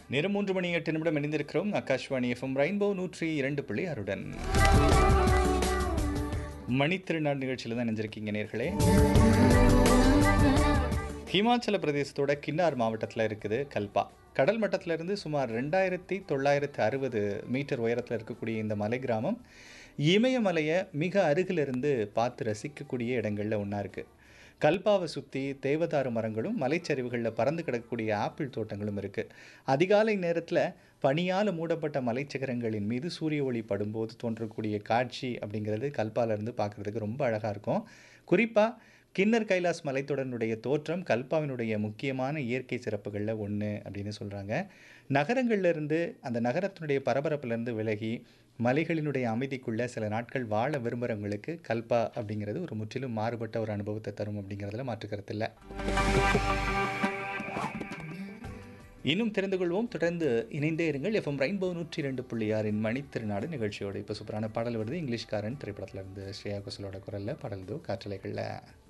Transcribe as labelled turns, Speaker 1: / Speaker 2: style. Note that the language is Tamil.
Speaker 1: நேரம் மூன்று மணி எட்டு நிமிடம் இணைந்திருக்கிறோம் ஆகாஷ்வாணி எஃப்எம் ரெயின்போ நூற்றி இரண்டு புள்ளி ஆறுடன் மணித்திருநாள் நிகழ்ச்சியில் தான் நினைஞ்சிருக்கீங்க நேர்களே ஹிமாச்சல பிரதேசத்தோட கின்னார் மாவட்டத்தில் இருக்குது கல்பா கடல் மட்டத்திலிருந்து சுமார் ரெண்டாயிரத்தி தொள்ளாயிரத்தி அறுபது மீட்டர் உயரத்தில் இருக்கக்கூடிய இந்த மலை கிராமம் இமயமலையை மிக அருகிலிருந்து பார்த்து ரசிக்கக்கூடிய இடங்களில் ஒன்றா இருக்குது கல்பாவை சுற்றி தேவதாரு மரங்களும் மலைச்சரிவுகளில் பறந்து கிடக்கக்கூடிய ஆப்பிள் தோட்டங்களும் இருக்குது அதிகாலை நேரத்தில் பனியால் மூடப்பட்ட மலைச்சிகரங்களின் மீது சூரிய ஒளி படும்போது தோன்றக்கூடிய காட்சி அப்படிங்கிறது கல்பாவிலேருந்து பார்க்குறதுக்கு ரொம்ப அழகாக இருக்கும் குறிப்பாக கிண்ணர் கைலாஸ் மலைத்தொடரினுடைய தோற்றம் கல்பாவினுடைய முக்கியமான இயற்கை சிறப்புகளில் ஒன்று அப்படின்னு சொல்கிறாங்க நகரங்கள்லேருந்து அந்த நகரத்தினுடைய பரபரப்பிலிருந்து விலகி மலைகளினுடைய அமைதிக்குள்ளே சில நாட்கள் வாழ விரும்புகிறவங்களுக்கு கல்பா அப்படிங்கிறது ஒரு முற்றிலும் மாறுபட்ட ஒரு அனுபவத்தை தரும் அப்படிங்கிறதுல மாற்றுக்கருத்து இல்லை இன்னும் தெரிந்து கொள்வோம் தொடர்ந்து இணைந்தே இருங்கள் எஃப்எம் ரெயின்போ நூற்றி ரெண்டு புள்ளி ஆறின் மணித்திருநாடு நிகழ்ச்சியோடு இப்போ சூப்பரான பாடல் வருது இங்கிலீஷ்காரன் திரைப்படத்தில் இருந்து ஸ்ரேயா கோசலோட குரலில் பாடல் தோ காற்றலைகளில்